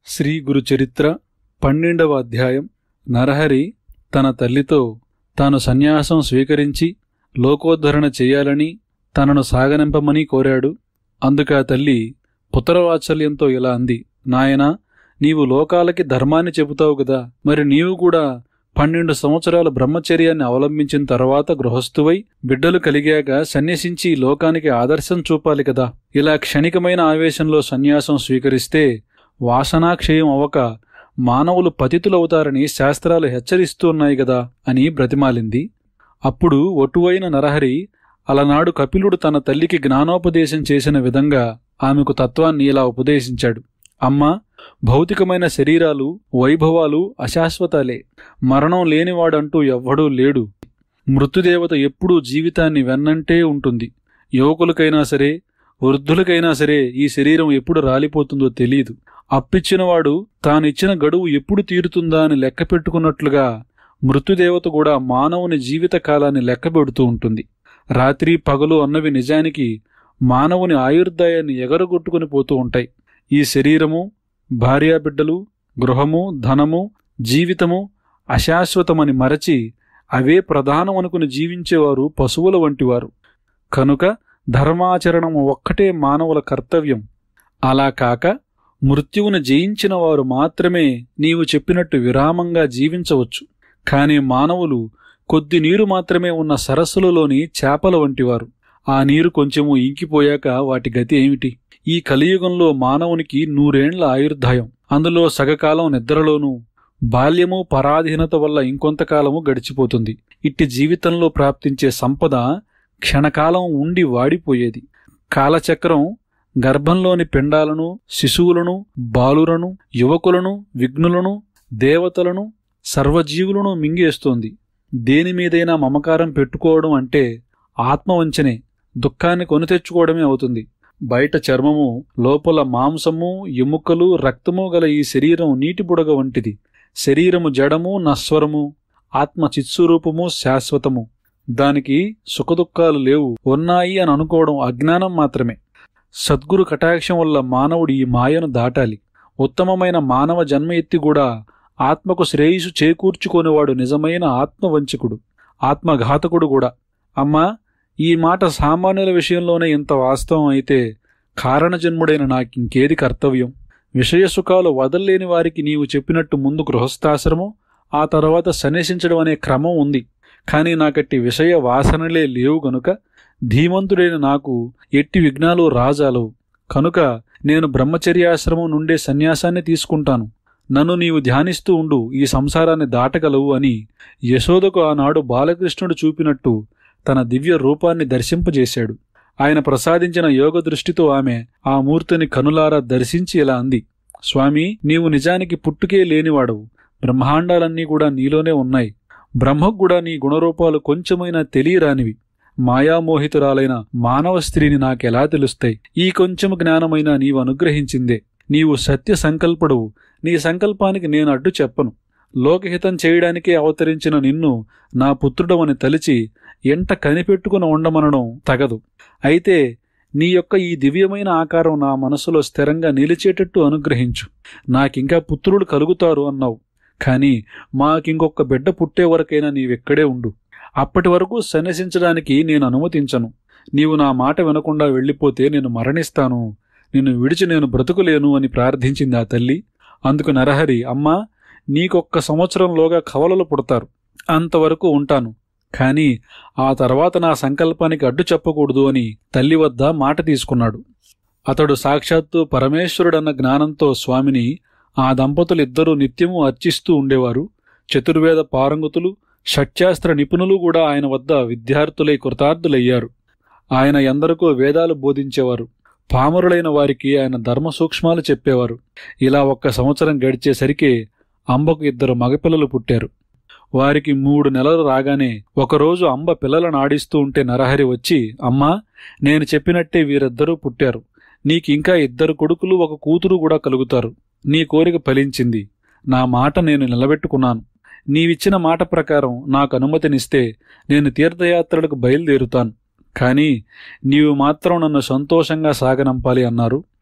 శ్రీ గురు చరిత్ర పన్నెండవ అధ్యాయం నరహరి తన తల్లితో తాను సన్యాసం స్వీకరించి లోకోద్ధరణ చెయ్యాలని తనను సాగనింపమని కోరాడు అందుకా తల్లి పుత్రవాత్సల్యంతో ఇలా అంది నాయనా నీవు లోకాలకి ధర్మాన్ని చెబుతావు కదా మరి నీవు కూడా పన్నెండు సంవత్సరాల బ్రహ్మచర్యాన్ని అవలంబించిన తర్వాత గృహస్థువై బిడ్డలు కలిగాక సన్యసించి ఈ లోకానికి ఆదర్శం చూపాలి కదా ఇలా క్షణికమైన ఆవేశంలో సన్యాసం స్వీకరిస్తే వాసనాక్షయం అవ్వక మానవులు పతితులవుతారని శాస్త్రాలు హెచ్చరిస్తున్నాయి గదా అని బ్రతిమాలింది అప్పుడు ఒటువైన నరహరి అలనాడు కపిలుడు తన తల్లికి జ్ఞానోపదేశం చేసిన విధంగా ఆమెకు తత్వాన్ని ఇలా ఉపదేశించాడు అమ్మా భౌతికమైన శరీరాలు వైభవాలు అశాశ్వతాలే మరణం లేనివాడంటూ ఎవ్వడూ లేడు మృత్యుదేవత ఎప్పుడూ జీవితాన్ని వెన్నంటే ఉంటుంది యువకులకైనా సరే వృద్ధులకైనా సరే ఈ శరీరం ఎప్పుడు రాలిపోతుందో తెలియదు అప్పిచ్చినవాడు తానిచ్చిన గడువు ఎప్పుడు తీరుతుందా అని లెక్క పెట్టుకున్నట్లుగా మృత్యుదేవత కూడా మానవుని జీవిత కాలాన్ని లెక్క పెడుతూ ఉంటుంది రాత్రి పగలు అన్నవి నిజానికి మానవుని ఆయుర్దాయాన్ని ఎగరగొట్టుకుని పోతూ ఉంటాయి ఈ శరీరము భార్యాబిడ్డలు గృహము ధనము జీవితము అశాశ్వతమని మరచి అవే ప్రధానం అనుకుని జీవించేవారు పశువుల వంటివారు కనుక ధర్మాచరణం ఒక్కటే మానవుల కర్తవ్యం అలా కాక మృత్యువును జయించిన వారు మాత్రమే నీవు చెప్పినట్టు విరామంగా జీవించవచ్చు కాని మానవులు కొద్ది నీరు మాత్రమే ఉన్న సరస్సులలోని చేపల వంటివారు ఆ నీరు కొంచెము ఇంకిపోయాక వాటి గతి ఏమిటి ఈ కలియుగంలో మానవునికి నూరేండ్ల ఆయుర్దాయం అందులో సగకాలం నిద్రలోనూ బాల్యము పరాధీనత వల్ల ఇంకొంతకాలము గడిచిపోతుంది ఇట్టి జీవితంలో ప్రాప్తించే సంపద క్షణకాలం ఉండి వాడిపోయేది కాలచక్రం గర్భంలోని పిండాలను శిశువులను బాలులను యువకులను విఘ్నులను దేవతలను సర్వజీవులను మింగేస్తోంది దేని మీదైనా మమకారం పెట్టుకోవడం అంటే ఆత్మవంచనే దుఃఖాన్ని కొని తెచ్చుకోవడమే అవుతుంది బయట చర్మము లోపల మాంసము ఎముకలు రక్తము గల ఈ శరీరం నీటి బుడగ వంటిది శరీరము జడము నశ్వరము ఆత్మ చిత్స్వరూపము శాశ్వతము దానికి సుఖదుఖాలు లేవు ఉన్నాయి అని అనుకోవడం అజ్ఞానం మాత్రమే సద్గురు కటాక్షం వల్ల మానవుడు ఈ మాయను దాటాలి ఉత్తమమైన మానవ జన్మ ఎత్తి కూడా ఆత్మకు శ్రేయస్సు చేకూర్చుకోనివాడు నిజమైన ఆత్మవంచకుడు ఆత్మఘాతకుడు కూడా అమ్మా ఈ మాట సామాన్యుల విషయంలోనే ఇంత వాస్తవం అయితే కారణజన్ముడైన నాకింకేది కర్తవ్యం విషయసుఖాలు వదల్లేని వారికి నీవు చెప్పినట్టు ముందు గృహస్థాశ్రమం ఆ తర్వాత సన్యసించడం అనే క్రమం ఉంది కానీ నాకట్టి విషయ వాసనలే లేవు గనుక ధీమంతుడైన నాకు ఎట్టి విఘ్నాలు రాజాలవు కనుక నేను బ్రహ్మచర్యాశ్రమం నుండే సన్యాసాన్ని తీసుకుంటాను నన్ను నీవు ధ్యానిస్తూ ఉండు ఈ సంసారాన్ని దాటగలవు అని యశోదకు ఆనాడు బాలకృష్ణుడు చూపినట్టు తన దివ్య రూపాన్ని దర్శింపజేశాడు ఆయన ప్రసాదించిన యోగ దృష్టితో ఆమె ఆ మూర్తిని కనులారా దర్శించి ఇలా అంది స్వామి నీవు నిజానికి పుట్టుకే లేనివాడవు బ్రహ్మాండాలన్నీ కూడా నీలోనే ఉన్నాయి బ్రహ్మకు కూడా నీ గుణరూపాలు కొంచెమైనా తెలియరానివి మాయామోహితురాలైన మానవ స్త్రీని నాకెలా తెలుస్తాయి ఈ కొంచెము జ్ఞానమైనా నీవు అనుగ్రహించిందే నీవు సత్య సంకల్పుడవు నీ సంకల్పానికి నేను అడ్డు చెప్పను లోకహితం చేయడానికే అవతరించిన నిన్ను నా పుత్రుడవని తలిచి ఎంట కనిపెట్టుకుని ఉండమనడం తగదు అయితే నీ యొక్క ఈ దివ్యమైన ఆకారం నా మనసులో స్థిరంగా నిలిచేటట్టు అనుగ్రహించు నాకింకా పుత్రులు కలుగుతారు అన్నావు కాని మాకింకొక బిడ్డ పుట్టే వరకైనా నీవెక్కడే ఉండు అప్పటి వరకు సన్యసించడానికి నేను అనుమతించను నీవు నా మాట వినకుండా వెళ్ళిపోతే నేను మరణిస్తాను నిన్ను విడిచి నేను బ్రతుకులేను అని ప్రార్థించింది ఆ తల్లి అందుకు నరహరి అమ్మా నీకొక్క సంవత్సరంలోగా కవలలు పుడతారు అంతవరకు ఉంటాను కాని ఆ తర్వాత నా సంకల్పానికి అడ్డు చెప్పకూడదు అని తల్లి వద్ద మాట తీసుకున్నాడు అతడు సాక్షాత్తు పరమేశ్వరుడన్న జ్ఞానంతో స్వామిని ఆ దంపతులిద్దరూ నిత్యము అర్చిస్తూ ఉండేవారు చతుర్వేద పారంగతులు షట్శాస్త్ర నిపుణులు కూడా ఆయన వద్ద విద్యార్థులై కృతార్థులయ్యారు ఆయన ఎందరికో వేదాలు బోధించేవారు పామరులైన వారికి ఆయన ధర్మ సూక్ష్మాలు చెప్పేవారు ఇలా ఒక్క సంవత్సరం గడిచేసరికి అంబకు ఇద్దరు మగపిల్లలు పుట్టారు వారికి మూడు నెలలు రాగానే ఒకరోజు అంబ పిల్లలను ఆడిస్తూ ఉంటే నరహరి వచ్చి అమ్మా నేను చెప్పినట్టే వీరిద్దరూ పుట్టారు నీకింకా ఇద్దరు కొడుకులు ఒక కూతురు కూడా కలుగుతారు నీ కోరిక ఫలించింది నా మాట నేను నిలబెట్టుకున్నాను నీవిచ్చిన మాట ప్రకారం నాకు అనుమతినిస్తే నేను తీర్థయాత్రలకు బయలుదేరుతాను కానీ నీవు మాత్రం నన్ను సంతోషంగా సాగనంపాలి అన్నారు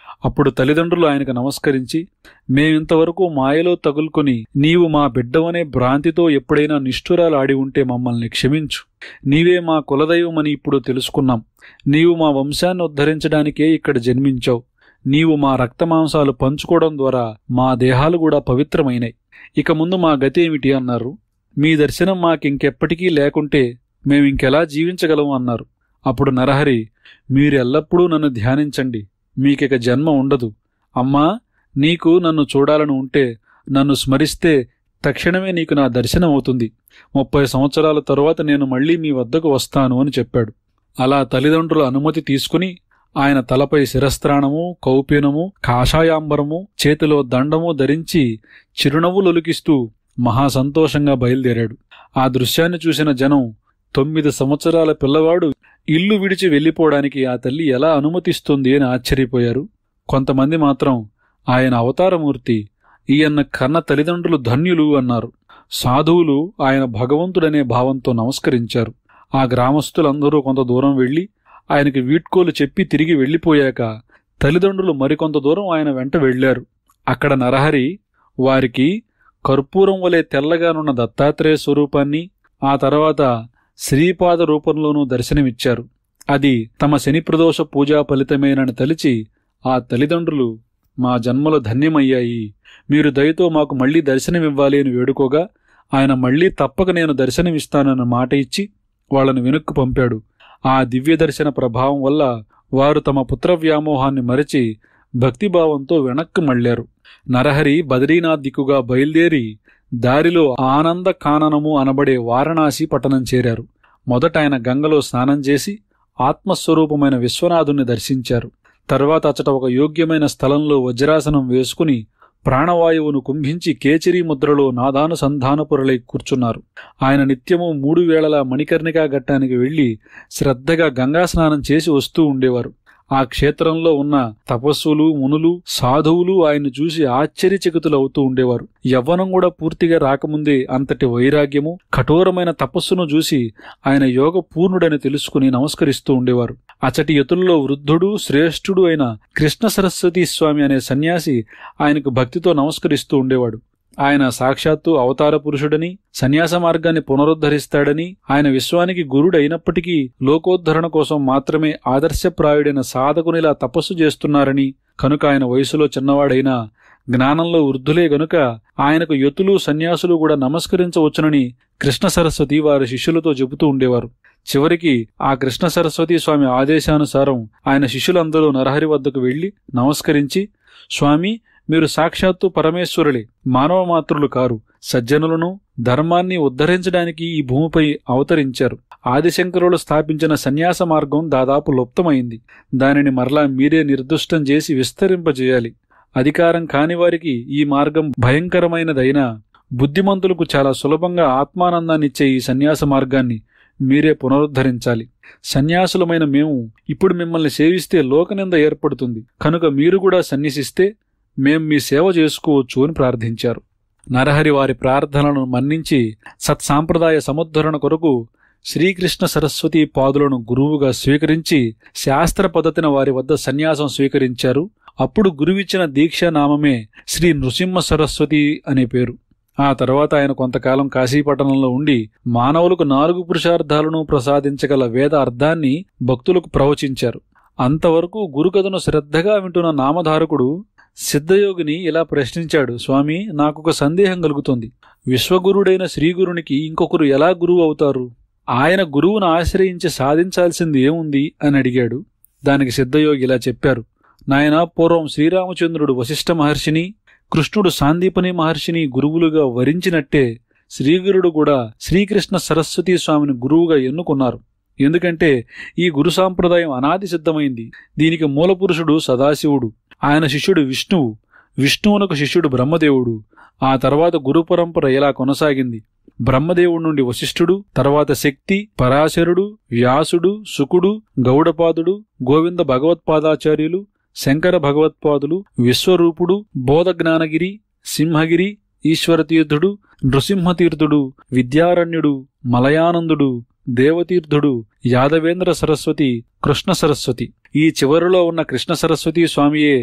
అప్పుడు తల్లిదండ్రులు ఆయనకు నమస్కరించి మేమింతవరకు మాయలో తగులుకొని నీవు మా బిడ్డవనే భ్రాంతితో ఎప్పుడైనా నిష్ఠురాలు ఆడి ఉంటే మమ్మల్ని క్షమించు నీవే మా కులదైవమని ఇప్పుడు తెలుసుకున్నాం నీవు మా వంశాన్ని ఉద్ధరించడానికే ఇక్కడ జన్మించావు నీవు మా రక్తమాంసాలు పంచుకోవడం ద్వారా మా దేహాలు కూడా పవిత్రమైనాయి ఇక ముందు మా గతి ఏమిటి అన్నారు మీ దర్శనం మాకింకెప్పటికీ లేకుంటే మేమింకెలా జీవించగలం అన్నారు అప్పుడు నరహరి మీరెల్లప్పుడూ నన్ను ధ్యానించండి మీకిక జన్మ ఉండదు అమ్మా నీకు నన్ను చూడాలని ఉంటే నన్ను స్మరిస్తే తక్షణమే నీకు నా దర్శనం అవుతుంది ముప్పై సంవత్సరాల తరువాత నేను మళ్ళీ మీ వద్దకు వస్తాను అని చెప్పాడు అలా తల్లిదండ్రుల అనుమతి తీసుకుని ఆయన తలపై శిరస్త్రాణము కౌపీనము కాషాయాంబరము చేతిలో దండము ధరించి చిరునవ్వులొలికిస్తూ మహాసంతోషంగా బయలుదేరాడు ఆ దృశ్యాన్ని చూసిన జనం తొమ్మిది సంవత్సరాల పిల్లవాడు ఇల్లు విడిచి వెళ్ళిపోవడానికి ఆ తల్లి ఎలా అనుమతిస్తుంది అని ఆశ్చర్యపోయారు కొంతమంది మాత్రం ఆయన అవతారమూర్తి ఈయన్న కన్న తల్లిదండ్రులు ధన్యులు అన్నారు సాధువులు ఆయన భగవంతుడనే భావంతో నమస్కరించారు ఆ గ్రామస్తులందరూ కొంత దూరం వెళ్ళి ఆయనకి వీడ్కోలు చెప్పి తిరిగి వెళ్ళిపోయాక తల్లిదండ్రులు మరికొంత దూరం ఆయన వెంట వెళ్లారు అక్కడ నరహరి వారికి కర్పూరం వలె తెల్లగానున్న దత్తాత్రేయ స్వరూపాన్ని ఆ తర్వాత శ్రీపాద రూపంలోనూ దర్శనమిచ్చారు అది తమ శని ప్రదోష పూజా ఫలితమేనని తలిచి ఆ తల్లిదండ్రులు మా జన్మలు ధన్యమయ్యాయి మీరు దయతో మాకు మళ్లీ దర్శనమివ్వాలి అని వేడుకోగా ఆయన మళ్లీ తప్పక నేను దర్శనమిస్తానన్న మాట ఇచ్చి వాళ్ళను వెనుక్కు పంపాడు ఆ దివ్య దర్శన ప్రభావం వల్ల వారు తమ పుత్ర వ్యామోహాన్ని మరచి భక్తిభావంతో వెనక్కు మళ్లారు నరహరి బద్రీనాథ్ దిక్కుగా బయలుదేరి దారిలో ఆనంద కాననము అనబడే వారణాసి పట్టణం చేరారు మొదట ఆయన గంగలో స్నానం చేసి ఆత్మస్వరూపమైన విశ్వనాథుణ్ణి దర్శించారు తర్వాత అచట ఒక యోగ్యమైన స్థలంలో వజ్రాసనం వేసుకుని ప్రాణవాయువును కుంభించి కేచరీ ముద్రలో నాదానుసంధానపురలై కూర్చున్నారు ఆయన నిత్యము మూడు వేళలా మణికర్ణికా ఘట్టానికి వెళ్లి శ్రద్ధగా గంగా స్నానం చేసి వస్తూ ఉండేవారు ఆ క్షేత్రంలో ఉన్న తపస్సులు మునులు సాధువులు ఆయన్ను చూసి ఆశ్చర్యచకితులు అవుతూ ఉండేవారు యవ్వనం కూడా పూర్తిగా రాకముందే అంతటి వైరాగ్యము కఠోరమైన తపస్సును చూసి ఆయన యోగ పూర్ణుడని తెలుసుకుని నమస్కరిస్తూ ఉండేవారు అచటి యతుల్లో వృద్ధుడు శ్రేష్ఠుడు అయిన కృష్ణ సరస్వతీ స్వామి అనే సన్యాసి ఆయనకు భక్తితో నమస్కరిస్తూ ఉండేవాడు ఆయన సాక్షాత్తు అవతార పురుషుడని సన్యాస మార్గాన్ని పునరుద్ధరిస్తాడని ఆయన విశ్వానికి గురుడైనప్పటికీ లోకోద్ధరణ కోసం మాత్రమే ఆదర్శప్రాయుడైన సాధకునిలా తపస్సు చేస్తున్నారని కనుక ఆయన వయసులో చిన్నవాడైనా జ్ఞానంలో వృద్ధులే గనుక ఆయనకు యతులు సన్యాసులు కూడా నమస్కరించవచ్చునని కృష్ణ సరస్వతి వారి శిష్యులతో చెబుతూ ఉండేవారు చివరికి ఆ కృష్ణ సరస్వతి స్వామి ఆదేశానుసారం ఆయన శిష్యులందరూ నరహరి వద్దకు వెళ్లి నమస్కరించి స్వామి మీరు సాక్షాత్తు పరమేశ్వరులే మానవ మాతృలు కారు సజ్జనులను ధర్మాన్ని ఉద్ధరించడానికి ఈ భూమిపై అవతరించారు ఆదిశంకరులు స్థాపించిన సన్యాస మార్గం దాదాపు లుప్తమైంది దానిని మరలా మీరే నిర్దుష్టం చేసి విస్తరింపజేయాలి అధికారం కాని వారికి ఈ మార్గం భయంకరమైనదైనా బుద్ధిమంతులకు చాలా సులభంగా ఆత్మానందాన్నిచ్చే ఈ సన్యాస మార్గాన్ని మీరే పునరుద్ధరించాలి సన్యాసులమైన మేము ఇప్పుడు మిమ్మల్ని సేవిస్తే లోకనింద ఏర్పడుతుంది కనుక మీరు కూడా సన్యసిస్తే మేం మీ సేవ చేసుకోవచ్చు అని ప్రార్థించారు నరహరి వారి ప్రార్థనలను మన్నించి సత్సాంప్రదాయ సముద్ధరణ కొరకు శ్రీకృష్ణ సరస్వతి పాదులను గురువుగా స్వీకరించి శాస్త్ర పద్ధతిన వారి వద్ద సన్యాసం స్వీకరించారు అప్పుడు గురువిచ్చిన దీక్షా నామమే శ్రీ నృసింహ సరస్వతి అనే పేరు ఆ తర్వాత ఆయన కొంతకాలం కాశీపట్టణంలో ఉండి మానవులకు నాలుగు పురుషార్థాలను ప్రసాదించగల వేద అర్థాన్ని భక్తులకు ప్రవచించారు అంతవరకు గురుకథను శ్రద్ధగా వింటున్న నామధారకుడు సిద్ధయోగిని ఇలా ప్రశ్నించాడు స్వామి నాకొక సందేహం కలుగుతుంది విశ్వగురుడైన శ్రీగురునికి ఇంకొకరు ఎలా గురువు అవుతారు ఆయన గురువును ఆశ్రయించి సాధించాల్సింది ఏముంది అని అడిగాడు దానికి సిద్ధయోగి ఇలా చెప్పారు నాయన పూర్వం శ్రీరామచంద్రుడు వశిష్ఠ మహర్షిని కృష్ణుడు సాందీపని మహర్షిని గురువులుగా వరించినట్టే శ్రీగురుడు కూడా శ్రీకృష్ణ సరస్వతీ స్వామిని గురువుగా ఎన్నుకున్నారు ఎందుకంటే ఈ గురు సాంప్రదాయం అనాది సిద్ధమైంది దీనికి మూలపురుషుడు సదాశివుడు ఆయన శిష్యుడు విష్ణువు విష్ణువునకు శిష్యుడు బ్రహ్మదేవుడు ఆ తర్వాత గురు పరంపర ఇలా కొనసాగింది బ్రహ్మదేవుడి నుండి వశిష్ఠుడు తర్వాత శక్తి పరాశరుడు వ్యాసుడు శుకుడు గౌడపాదుడు గోవింద భగవత్పాదాచార్యులు శంకర భగవత్పాదులు విశ్వరూపుడు బోధజ్ఞానగిరి సింహగిరి ఈశ్వరతీర్థుడు నృసింహతీర్థుడు విద్యారణ్యుడు మలయానందుడు దేవతీర్థుడు యాదవేంద్ర సరస్వతి కృష్ణ సరస్వతి ఈ చివరిలో ఉన్న కృష్ణ సరస్వతి స్వామియే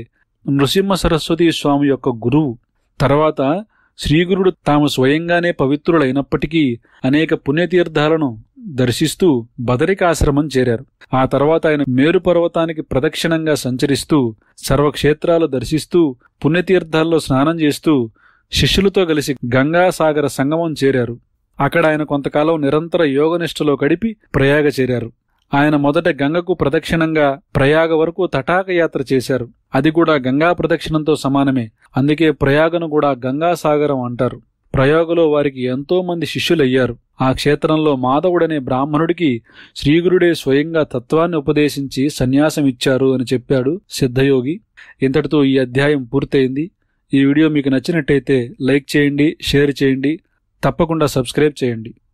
నృసింహ సరస్వతి స్వామి యొక్క గురువు తర్వాత శ్రీగురుడు తాము స్వయంగానే పవిత్రులైనప్పటికీ అనేక పుణ్యతీర్థాలను దర్శిస్తూ బదరికాశ్రమం చేరారు ఆ తర్వాత ఆయన మేరు పర్వతానికి ప్రదక్షిణంగా సంచరిస్తూ సర్వక్షేత్రాలు దర్శిస్తూ పుణ్యతీర్థాల్లో స్నానం చేస్తూ శిష్యులతో కలిసి గంగాసాగర సంగమం చేరారు అక్కడ ఆయన కొంతకాలం నిరంతర యోగనిష్టలో గడిపి ప్రయాగ చేరారు ఆయన మొదట గంగకు ప్రదక్షిణంగా ప్రయాగ వరకు తటాక యాత్ర చేశారు అది కూడా గంగా ప్రదక్షిణంతో సమానమే అందుకే ప్రయాగను కూడా గంగాసాగరం అంటారు ప్రయోగలో వారికి ఎంతో మంది శిష్యులయ్యారు ఆ క్షేత్రంలో మాధవుడనే బ్రాహ్మణుడికి శ్రీగురుడే స్వయంగా తత్వాన్ని ఉపదేశించి సన్యాసం ఇచ్చారు అని చెప్పాడు సిద్ధయోగి ఇంతటితో ఈ అధ్యాయం పూర్తయింది ఈ వీడియో మీకు నచ్చినట్టయితే లైక్ చేయండి షేర్ చేయండి తప్పకుండా సబ్స్క్రైబ్ చేయండి